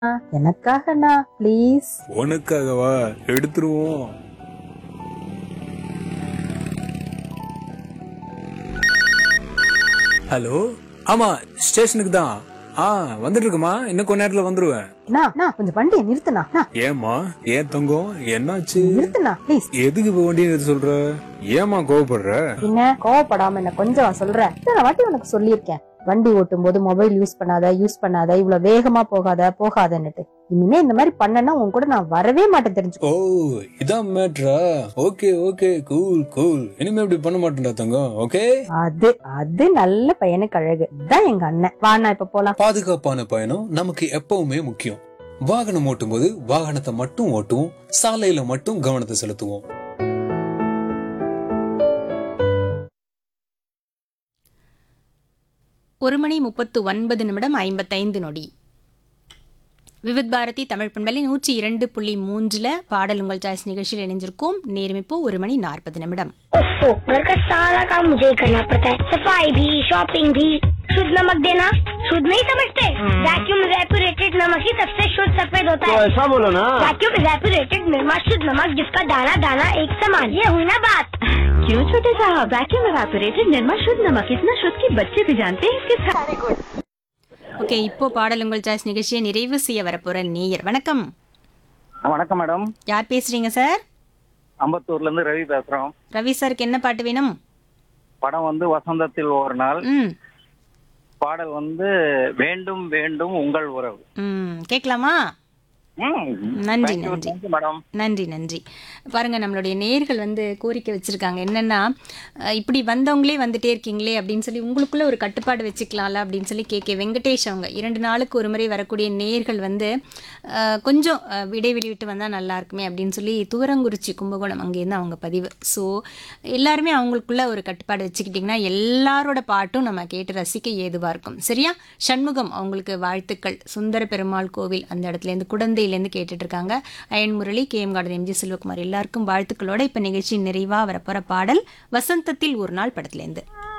எனக்காகண்ணா please உனக்காகவா எடுத்துருவோம் hello ஆமா ஸ்டேஷனுக்கு தான் ஆ வந்துட்டு இருக்குமா இன்னும் கொஞ்ச நேரத்துல வந்துருவேன் அண்ணா அண்ணா, கொஞ்சம் வண்டியை நிறுத்துண்ணா அண்ணா, ஏமா ஏன் தங்கம் என்னாச்சு நிறுத்துண்ணா ப்ளீஸ் எதுக்கு இப்ப வண்டியை நிறுத்த சொல்ற ஏமா கோவப்படுற என்ன கோவப்படாம என்ன கொஞ்சம் சொல்ற இத்தனை வாட்டி உனக்கு சொல்லியிருக்கேன் வண்டி ஓட்டும் போது மொபைல் யூஸ் பண்ணாத யூஸ் பண்ணாத இவ்வளவு வேகமா போகாத போகாதன்னுட்டு இனிமே இந்த மாதிரி பண்ணனா உன் கூட நான் வரவே மாட்டேன் தெரிஞ்சுக்கோ ஓ இதான் மேட்ரா ஓகே ஓகே கூல் கூல் இனிமே இப்படி பண்ண மாட்டேன்டா தங்கம் ஓகே அது அது நல்ல பையனுக்கு அழகு இதான் எங்க அண்ணன் வாண்ணா இப்ப போலாம் பாதுகாப்பான பயணம் நமக்கு எப்பவுமே முக்கியம் வாகனம் ஓட்டும்போது வாகனத்தை மட்டும் ஓட்டுவோம் சாலையில மட்டும் கவனத்தை செலுத்துவோம் ஒரு மணி முப்பத்து ஒன்பது நிமிடம் ஐம்பத்தைந்து நொடி விவித் பாரதி தமிழ் பண்பலை நூற்றி இரண்டு புள்ளி மூன்றுல பாடல் உங்கள் சாய்ஸ் நிகழ்ச்சியில் இணைஞ்சிருக்கோம் நேரம் இப்போ ஒரு மணி நாற்பது நிமிடம் ओफो घर का सारा काम मुझे ही करना पड़ता है सफाई भी शॉपिंग भी शुद्ध नमक देना शुद्ध नहीं समझते वैक्यूम रेपुरेटेड नमक ही सबसे शुद्ध सफेद होता तो है ऐसा बोलो ना वैक्यूम रेपुरेटेड निर्मा शुद्ध नमक जिसका दाना दाना एक समान ये हुई ना बात क्यों छोटे साहब वैक्यूम एवापोरेटेड निर्मा शुद्ध नमक इतना शुद्ध कि बच्चे भी जानते हैं इसके सारे गुण ஓகே இப்போ பாடல் உங்கள் சாய்ஸ் நிகழ்ச்சியை நிறைவு செய்ய வரப்போற நேயர் வணக்கம் வணக்கம் மேடம் யார் பேசுறீங்க சார் அம்பத்தூர்ல இருந்து ரவி பேசுறோம் ரவி சாருக்கு என்ன பாட்டு வேணும் படம் வந்து வசந்தத்தில் ஒரு நாள் ம் பாடல் வந்து வேண்டும் வேண்டும் உங்கள் உறவு ம் கேட்கலாமா ம். நன்றி Thank you, நன்றி thank you, மேடம் நன்றி நன்றி பாருங்க நம்மளுடைய நேர்கள் வந்து கோரிக்கை வச்சிருக்காங்க என்னன்னா அஹ், இப்படி வந்தவங்களே வந்துட்டே இருக்கீங்களே அப்படின்னு சொல்லி உங்களுக்குள்ள ஒரு கட்டுப்பாடு வச்சுக்கலாம்ல அப்படின்னு சொல்லி கேட்க வெங்கடேஷ் அவங்க இரண்டு நாளுக்கு ஒரு முறை வரக்கூடிய நேர்கள் வந்து அஹ், கொஞ்சம் அஹ், இடைவெளி விட்டு வந்தால் நல்லா இருக்குமே அப்படின்னு சொல்லி தூரங்குறிச்சி கும்பகோணம் அங்கேருந்து அவங்க பதிவு ஸோ எல்லாருமே அவங்களுக்குள்ள ஒரு கட்டுப்பாடு வச்சுக்கிட்டிங்கன்னா எல்லாரோட பாட்டும் நம்ம கேட்டு ரசிக்க ஏதுவாக இருக்கும் சரியா சண்முகம் அவங்களுக்கு வாழ்த்துக்கள் சுந்தர பெருமாள் கோவில் அந்த இடத்துலேருந்து குடந்தையிலேருந்து கேட்டுட்டு இருக்காங்க Ayan Murali K M garden MG Selvakumar எல்லாருக்கும் வாழ்த்துக்களோட இப்போ நிகழ்ச்சி நிறைவாக வரப்போகிற பாடல் வசந்தத்தில் ஒரு நாள் படத்துலேருந்து